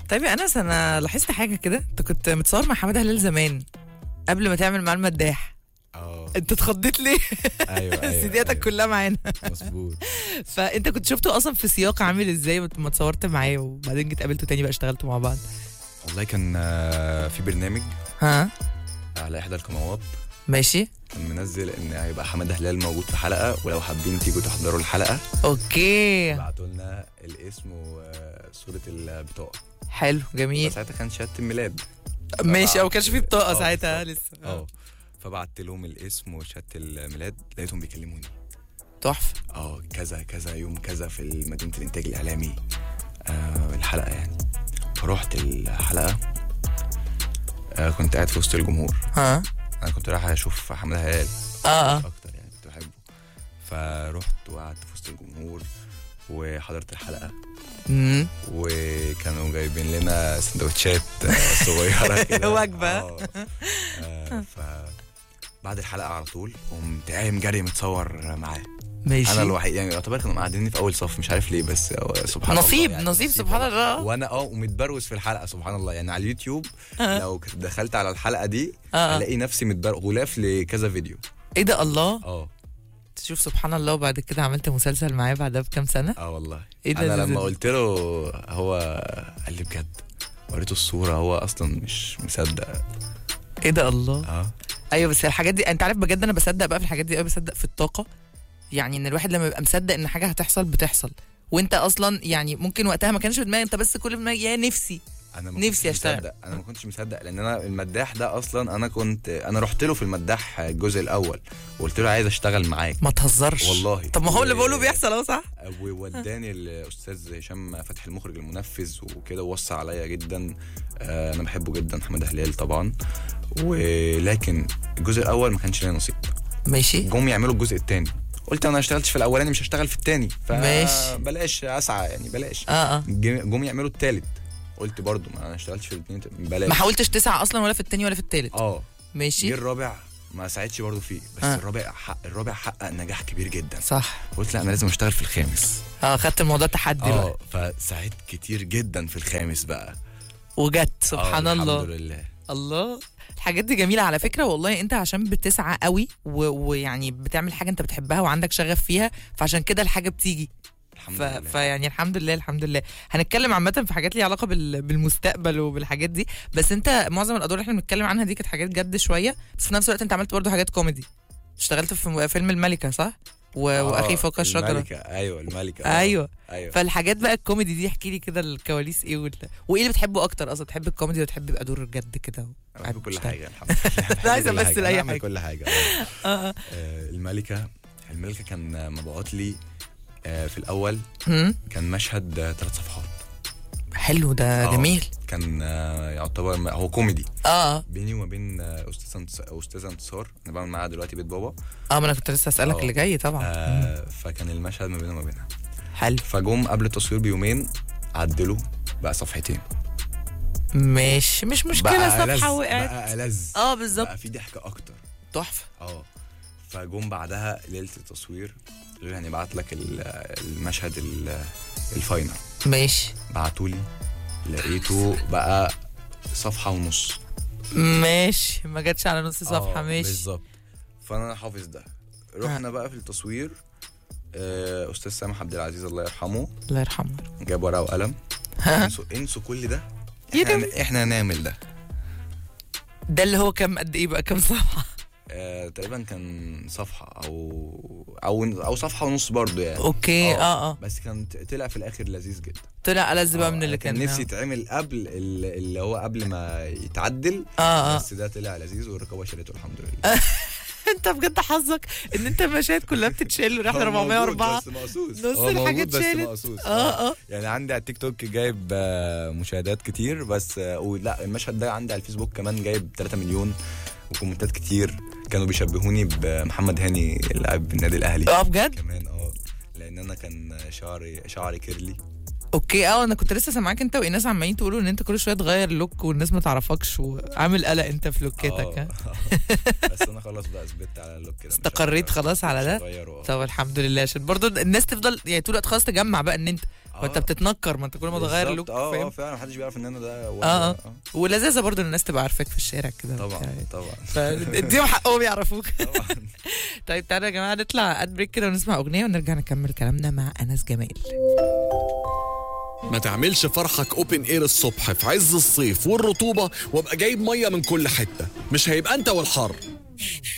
طيب يا انس انا لاحظت حاجه كده انت كنت متصور مع حماده هلال زمان قبل ما تعمل مع المداح اه انت اتخضيت ليه ايوه ايوه سيدياتك أيوة. كلها معانا مظبوط فانت كنت شفته اصلا في سياق عامل ازاي لما اتصورت معاه وبعدين جيت قابلته تاني بقى اشتغلتوا مع بعض والله كان آه، في برنامج ها على احدى القنوات ماشي كان منزل ان هيبقى حماده هلال موجود في حلقه ولو حابين تيجوا تحضروا الحلقه اوكي بعتوا لنا الاسم وصوره البطاقه حلو جميل ساعتها كان شهاده الميلاد ماشي او كانش في بطاقه آه، ساعتها بالظبط. لسه اه فبعت لهم الاسم وشهاده الميلاد لقيتهم بيكلموني تحفه اه كذا كذا يوم كذا في مدينه الانتاج الاعلامي آه الحلقه يعني فرحت الحلقه آه كنت قاعد في وسط الجمهور ها انا كنت رايح اشوف حماده هلال اه اه اكتر يعني كنت بحبه فرحت وقعدت في وسط الجمهور وحضرت الحلقه مم. وكانوا جايبين لنا سندوتشات آه، صغيره كده وجبة. آه. آه، ف بعد الحلقه على طول قمت قايم جري متصور معاه ماشي انا الوحيد يعني يعتبر كانوا مقعديني في اول صف مش عارف ليه بس هو سبحان نصيب- الله يعني نصيب سبحان الله. وانا اه ومتبروز في الحلقه سبحان الله يعني على اليوتيوب آه. لو كنت دخلت على الحلقه دي آه. الاقي نفسي متبروز غلاف لكذا فيديو ايه ده الله اه تشوف سبحان الله وبعد كده عملت مسلسل معاه بعدها بكام سنه اه والله إيه ده انا ده- لما ده- قلت له هو قال لي بجد وريته الصوره هو اصلا مش مصدق ايه ده الله اه ايوه بس الحاجات دي انت عارف بجد انا بصدق بقى في الحاجات دي قوي بصدق في الطاقه يعني ان الواحد لما يبقى مصدق ان حاجه هتحصل بتحصل وانت اصلا يعني ممكن وقتها ما كانش في دماغك انت بس كل في دماغك يا نفسي انا ما نفسي كنتش أشتغل. مصدق انا ما كنتش مصدق لان انا المداح ده اصلا انا كنت انا رحت له في المداح الجزء الاول وقلت له عايز اشتغل معاك ما تهزرش والله. طب ما هو اللي و- بقوله بيحصل اهو صح ووداني الاستاذ هشام فتحي المخرج المنفذ وكده ووصى عليا جدا آه، انا بحبه جدا حماده هلال طبعا ولكن الجزء الاول ما كانش ليا نصيب ماشي جم يعملوا الجزء الثاني قلت انا ما اشتغلتش في الاولاني مش هشتغل في الثاني ماشي. فبلاش اسعى يعني بلاش اه اه جم جم يعملوا الثالث قلت برضو ما انا اشتغلتش في الاثنين بلاش ما حاولتش تسعى اصلا ولا في التاني ولا في التالت اه ماشي جه الرابع ما ساعدش برضو فيه بس آه. الرابع حق الرابع حقق نجاح كبير جدا صح قلت لا انا لازم اشتغل في الخامس اه خدت الموضوع تحدي بقى اه فساعدت كتير جدا في الخامس بقى وجت آه، سبحان الله الحمد لله الله الحاجات دي جميلة على فكرة والله انت عشان بتسعى قوي و... ويعني بتعمل حاجة انت بتحبها وعندك شغف فيها فعشان كده الحاجة بتيجي الحمد ف... لله فيعني الحمد لله الحمد لله هنتكلم عامة في حاجات ليها علاقة بال... بالمستقبل وبالحاجات دي بس انت معظم الادوار اللي احنا بنتكلم عنها دي كانت حاجات جد شوية بس في نفس الوقت انت عملت برضو حاجات كوميدي اشتغلت في فيلم الملكة صح؟ و... آه، واخي فوق الشجرة الملكة ايوه الملكة آه، ايوه ايوه فالحاجات بقى الكوميدي دي احكي لي كده الكواليس ايه وال... وايه اللي بتحبه اكتر اصلا بتحب الكوميدي ولا تحب يبقى دور جد كده انا بحب كل بتشتغل؟ حاجه الحمد لله بحب عايزة كل أمثل حاجة. أي أنا بعمل حاجة. كل حاجه اه آه. اه آه، الملكه الملكه كان مبعوت لي آه، في الاول هم؟ كان مشهد آه، ثلاث صفحات حلو ده آه. جميل كان آه، يعتبر هو كوميدي اه بيني وما بين آه، استاذ انتص- استاذه انتصار انا بعمل معاها دلوقتي بيت بابا اه ما انا كنت لسه اسالك آه. اللي جاي طبعا مم. آه فكان المشهد ما بينه وما بينها حلو فجم قبل التصوير بيومين عدلوا بقى صفحتين ماشي مش مشكله بقى صفحه ألذ، وقعت بقى ألذ اه بالظبط بقى في ضحك اكتر تحفه اه فجم بعدها ليله التصوير قالوا لي هنبعت لك ال- المشهد ال- الفاينل ماشي بعتوا لي لقيته بقى صفحه ونص ماشي ما جاتش على نص صفحه آه، ماشي بالظبط فانا حافظ ده رحنا بقى في التصوير آه، استاذ سامح عبد العزيز الله يرحمه الله يرحمه جاب ورقه وقلم ها انسوا انسوا كل ده إيه احنا, ده؟ احنا هنعمل ده ده اللي هو كام قد ايه بقى كام صفحه آه، تقريبا كان صفحه او او او صفحه ونص برضو يعني اوكي اه اه بس كان ت- طلع في الاخر لذيذ جدا طلع ألذ بقى آه، من اللي كان كان نفسي يتعمل قبل ال- اللي هو قبل ما يتعدل اه اه بس ده طلع لذيذ والرقابه شالته الحمد لله انت بجد حظك ان انت المشاهد كلها بتتشال ورحنا هو موجود 404 بس مقصوص نص هو الحاجة موجود بس اتشالت. مقصوص اه اه يعني عندي على التيك توك جايب آه، مشاهدات كتير بس آه، ولا المشهد ده عندي على الفيسبوك كمان جايب 3 مليون وكومنتات كتير كانوا بيشبهوني بمحمد هاني لاعب النادي الاهلي اه بجد كمان اه لان انا كان شعري شعري كيرلي اوكي اه انا كنت لسه سامعاك انت وايناس عمالين تقولوا ان انت كل شويه تغير لوك والناس ما تعرفكش وعامل قلق انت في لوكاتك ها آه. بس انا خلاص بقى ثبت على اللوك كده مش استقريت هغيره. خلاص على مش ده هغيره، آه. طب الحمد لله عشان برضو الناس تفضل يعني طول الوقت خلاص تجمع بقى ان انت وانت بتتنكر ما انت كل ما تغير بالظبط. لوك اه اه فاهم فعلا محدش بيعرف ان انا ده واحد. اه اه ولذاذه برضو ان الناس تبقى عارفاك في الشارع كده طبعا وبتاع. طبعا فاديهم حقهم يعرفوك طبعا طيب تعالوا يا جماعه نطلع اد بريك كده ونسمع اغنيه ونرجع نكمل كلامنا مع انس جمال ما تعملش فرحك اوبن اير الصبح في عز الصيف والرطوبه وابقى جايب ميه من كل حته مش هيبقى انت والحر